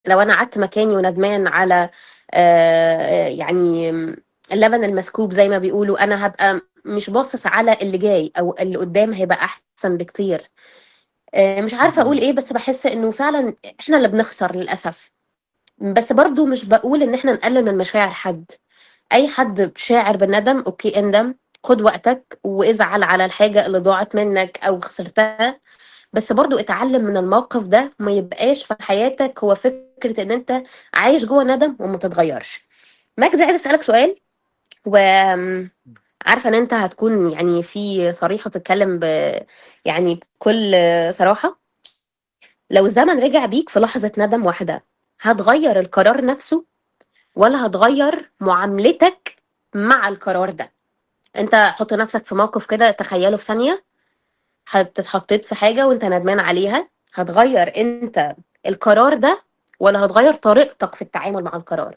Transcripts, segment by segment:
لو انا قعدت مكاني وندمان على آه، يعني اللبن المسكوب زي ما بيقولوا انا هبقى مش باصص على اللي جاي او اللي قدام هيبقى احسن بكتير آه، مش عارفه اقول مم. ايه بس بحس انه فعلا احنا اللي بنخسر للاسف بس برضو مش بقول ان احنا نقلل من مشاعر حد اي حد شاعر بالندم اوكي اندم خد وقتك وازعل على الحاجه اللي ضاعت منك او خسرتها بس برضو اتعلم من الموقف ده وما يبقاش في حياتك هو فكره ان انت عايش جوه ندم وما تتغيرش ماجد عايز اسالك سؤال وعارفه ان انت هتكون يعني في صريح وتتكلم ب يعني بكل صراحه لو الزمن رجع بيك في لحظه ندم واحده هتغير القرار نفسه ولا هتغير معاملتك مع القرار ده انت حط نفسك في موقف كده تخيله في ثانيه هتتحطيت في حاجه وانت ندمان عليها هتغير انت القرار ده ولا هتغير طريقتك في التعامل مع القرار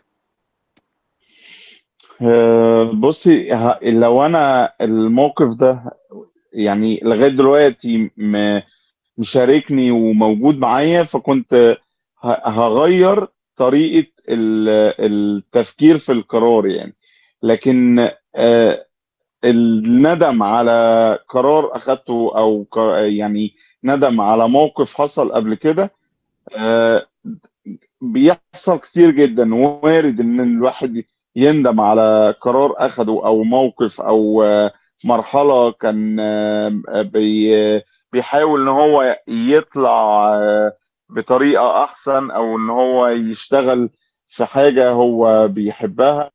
آه، بصي ه- لو انا الموقف ده يعني لغايه دلوقتي م- مشاركني وموجود معايا فكنت ه- هغير طريقه ال- التفكير في القرار يعني لكن آه، الندم على قرار اخدته او ق- يعني ندم على موقف حصل قبل كده آه، بيحصل كتير جدا وارد ان الواحد يندم على قرار اخده او موقف او آه، مرحلة كان آه، بي- بيحاول ان هو يطلع آه، بطريقة احسن او ان هو يشتغل في حاجة هو بيحبها